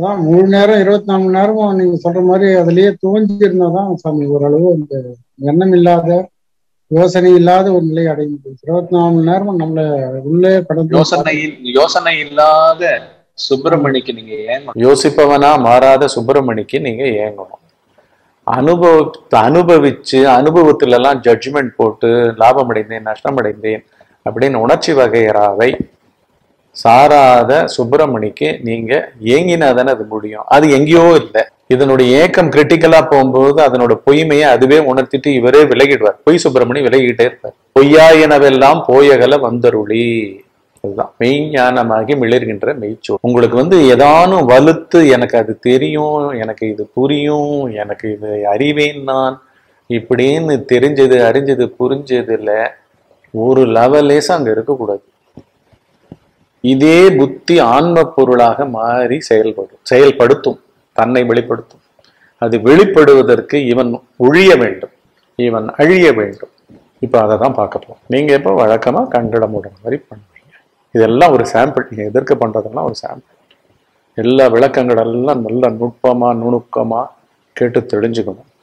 அதான் முழு நேரம் இருபத்தி நாலு மணி நேரமும் நீங்க சொல்ற மாதிரி அதுலயே துவஞ்சி இருந்தாதான் சாமி ஓரளவு இந்த எண்ணம் இல்லாத யோசனை இல்லாத ஒரு நிலை அடைய முடியும் இருபத்தி நாலு மணி நேரமும் நம்மள உள்ளே கடந்து யோசனை யோசனை இல்லாத சுப்பிரமணிக்கு நீங்க ஏங்கணும் யோசிப்பவனா மாறாத சுப்பிரமணிக்கு நீங்க ஏங்கணும் அனுபவத்தை அனுபவிச்சு அனுபவத்துல எல்லாம் ஜட்ஜ்மெண்ட் போட்டு லாபம் அடைந்தேன் நஷ்டம் அடைந்தேன் அப்படின்னு உணர்ச்சி வகையறாவை சாராத சுப்பிரமணிக்கு நீங்க ஏங்கினாதானே அது முடியும் அது எங்கேயோ இல்லை இதனுடைய ஏக்கம் கிரிட்டிக்கலா போகும்போது அதனோட பொய்மையை அதுவே உணர்த்திட்டு இவரே விலகிடுவார் பொய் சுப்பிரமணி விலகிட்டே இருப்பார் பொய்யா எனவெல்லாம் போயகல வந்தருளி அதுதான் மெய்ஞானமாகி மிளிர்கின்ற மெய்ச்சோர் உங்களுக்கு வந்து ஏதானும் வலுத்து எனக்கு அது தெரியும் எனக்கு இது புரியும் எனக்கு இது அறிவேன் நான் இப்படின்னு தெரிஞ்சது அறிஞ்சது புரிஞ்சதுல ஒரு லெவலேஸ் அங்க இருக்கக்கூடாது இதே புத்தி ஆன்ம பொருளாக மாறி செயல்படும் செயல்படுத்தும் தன்னை வெளிப்படுத்தும் அது வெளிப்படுவதற்கு இவன் ஒழிய வேண்டும் இவன் அழிய வேண்டும் இப்போ அதை தான் பார்க்க போறோம் நீங்க இப்போ வழக்கமா கண்டட மூடுற மாதிரி பண்ணுவீங்க இதெல்லாம் ஒரு சாம்பிள் நீங்க எதிர்க்க பண்றதெல்லாம் ஒரு சாம்பிள் எல்லா விளக்கங்கள் எல்லாம் நல்ல நுட்பமா நுணுக்கமா கேட்டு தெரிஞ்சுக்கணும்